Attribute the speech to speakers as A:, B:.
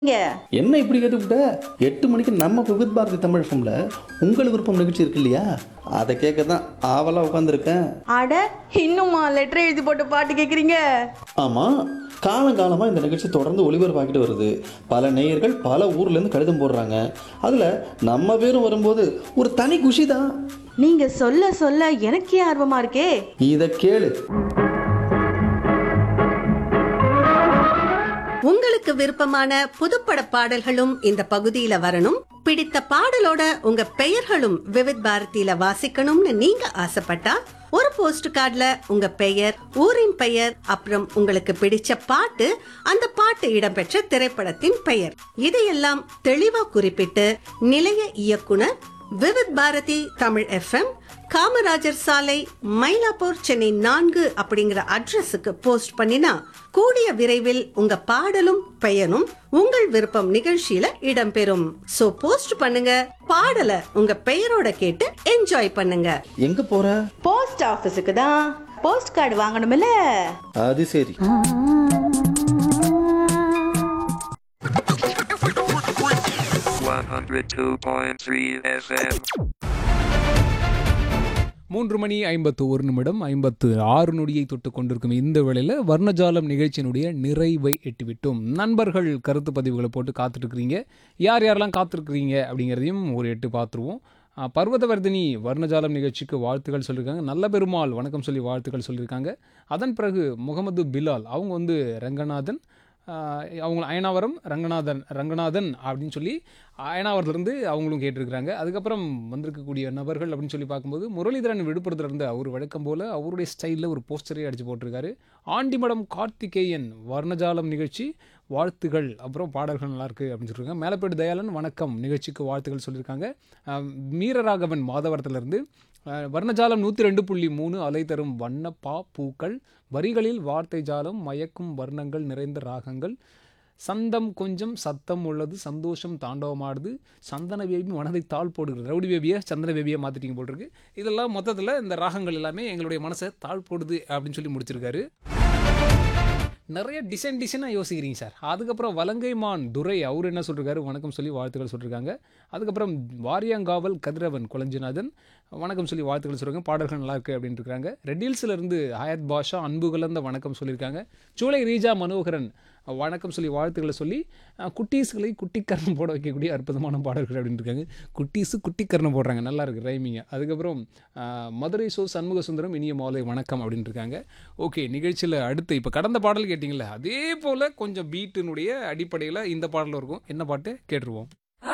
A: இங்க
B: என்ன இப்படி கேட்டுவிட்ட எட்டு மணிக்கு நம்ம விவித் பாரதி தமிழ் ஃபம்ல உங்கள் விருப்பம் நிகழ்ச்சி இருக்கு இல்லையா அதை கேட்க தான் ஆவலாக உட்காந்துருக்கேன்
A: அட இன்னுமா லெட்டர் எழுதி போட்டு பாட்டு கேக்குறீங்க
B: ஆமாம் காலங்காலமாக இந்த நிகழ்ச்சி தொடர்ந்து ஒளிபரப்பாக்கிட்டு வருது பல நேயர்கள் பல ஊர்லேருந்து கடிதம் போடுறாங்க அதில் நம்ம பேரும் வரும்போது ஒரு தனி குஷி தான்
A: நீங்க சொல்ல சொல்ல எனக்கே ஆர்வமா இருக்கே
B: இதை கேளு
C: உங்களுக்கு விருப்பமான புதுப்பட பாடல்களும் இந்த பகுதியில வரணும் பிடித்த பாடலோட உங்க பெயர்களும் விவித் பாரதியில வாசிக்கணும்னு நீங்க ஆசைப்பட்டா ஒரு போஸ்ட் கார்டுல உங்க பெயர் ஊரின் பெயர் அப்புறம் உங்களுக்கு பிடிச்ச பாட்டு அந்த பாட்டு இடம்பெற்ற திரைப்படத்தின் பெயர் இதையெல்லாம் தெளிவா குறிப்பிட்டு நிலைய இயக்குனர் விவித் பாரதி தமிழ் எஃப்எம் காமராஜர் சாலை மயிலாப்பூர் சென்னை நான்கு அப்படிங்கிற அட்ரஸுக்கு போஸ்ட் பண்ணினா கூடிய விரைவில் உங்க பாடலும் பெயரும் உங்கள் விருப்பம் நிகழ்ச்சியில இடம்பெறும் சோ போஸ்ட் பண்ணுங்க பாடலை உங்க பெயரோட கேட்டு என்ஜாய் பண்ணுங்க
B: எங்கே போகிற
A: போஸ்ட் ஆபீஸுக்கு தான் போஸ்ட் கார்டு வாங்கணும்ல
B: அது சரி
D: One hundred two point three FM.
E: மூன்று மணி ஐம்பத்து ஒரு நிமிடம் ஐம்பத்து ஆறு நொடியை தொட்டு கொண்டிருக்கும் இந்த வேளையில் வர்ணஜாலம் நிகழ்ச்சியினுடைய நிறைவை எட்டிவிட்டோம் நண்பர்கள் கருத்து பதிவுகளை போட்டு காத்துட்ருக்கிறீங்க யார் யாரெல்லாம் காத்திருக்கிறீங்க அப்படிங்கிறதையும் ஒரு எட்டு பார்த்துருவோம் ஆ, பர்வதவர்தினி வர்ணஜாலம் நிகழ்ச்சிக்கு வாழ்த்துக்கள் சொல்லியிருக்காங்க நல்ல பெருமாள் வணக்கம் சொல்லி வாழ்த்துக்கள் சொல்லியிருக்காங்க அதன் பிறகு முகமது பிலால் அவங்க வந்து ரங்கநாதன் ஆஹ் அவங்க அயனாவரம் ரங்கநாதன் ரங்கநாதன் அப்படின்னு சொல்லி அயனாவரத்துலேருந்து அவங்களும் கேட்டிருக்கிறாங்க அதுக்கப்புறம் வந்திருக்கக்கூடிய நபர்கள் அப்படின்னு சொல்லி பார்க்கும்போது முரளிதரன் விழுப்புரத்துல இருந்து அவர் வழக்கம் போல் அவருடைய ஸ்டைலில் ஒரு போஸ்டரே அடித்து போட்டிருக்காரு ஆண்டிமடம் கார்த்திகேயன் வர்ணஜாலம் நிகழ்ச்சி வாழ்த்துகள் அப்புறம் பாடல்கள் நல்லா இருக்கு அப்படின்னு சொல்லியிருக்காங்க மேலப்பேடு தயாளன் வணக்கம் நிகழ்ச்சிக்கு வாழ்த்துக்கள் சொல்லியிருக்காங்க ஆஹ் மீரராகவன் மாதவரத்துலேருந்து அஹ் வர்ணஜாலம் நூற்றி ரெண்டு புள்ளி மூணு அலை தரும் வண்ண பா பூக்கள் வரிகளில் வார்த்தை ஜாலம் மயக்கும் வர்ணங்கள் நிறைந்த ராகங்கள் சந்தம் கொஞ்சம் சத்தம் உள்ளது சந்தோஷம் தாண்டவமாடுது சந்தன பேபி மனதை தாழ் போடுகிறது ரவுடி பேபியை சந்தன பேபியை மாற்றிட்டீங்க போட்டிருக்கு இதெல்லாம் மொத்தத்தில் இந்த ராகங்கள் எல்லாமே எங்களுடைய மனசை தாழ் போடுது அப்படின்னு சொல்லி முடிச்சிருக்காரு நிறைய டிசைன் டிசைனாக யோசிக்கிறீங்க சார் அதுக்கப்புறம் வலங்கைமான் துரை அவர் என்ன சொல்லிருக்காரு வணக்கம் சொல்லி வாழ்த்துக்கள் சொல்லியிருக்காங்க அதுக்கப்புறம் வாரியாங்காவல் கதிரவன் குலஞ்சிநாதன் வணக்கம் சொல்லி வாழ்த்துக்கள் சொல்லியிருக்காங்க பாடல்கள் நல்லா இருக்கு அப்படின்னு இருக்காங்க ரெட்டில்ஸ்ல இருந்து ஹயத் பாஷா அன்பு கலந்த வணக்கம் சொல்லியிருக்காங்க சூளை ரீஜா மனோகரன் வணக்கம் சொல்லி வாழ்த்துக்களை சொல்லி அஹ், குட்டீஸ்களை குட்டிக்கரணம் போட வைக்கக்கூடிய அற்புதமான பாடல்கள் அப்படின்னு இருக்காங்க குட்டீஸு குட்டிக்கரணம் போடுறாங்க நல்லா இருக்கு ரைமிங்க அதுக்கப்புறம் அஹ், மதுரை சோ சண்முக சுந்தரம் இனிய மாலை வணக்கம் அப்படின்னு இருக்காங்க ஓகே நிகழ்ச்சியில் அடுத்து இப்போ கடந்த பாடல் கேட்டிங்களே அதே போல் கொஞ்சம் பீட்டினுடைய அடிப்படையில் இந்த பாடலும் இருக்கும் என்ன பாட்டு கேட்டுருவோம்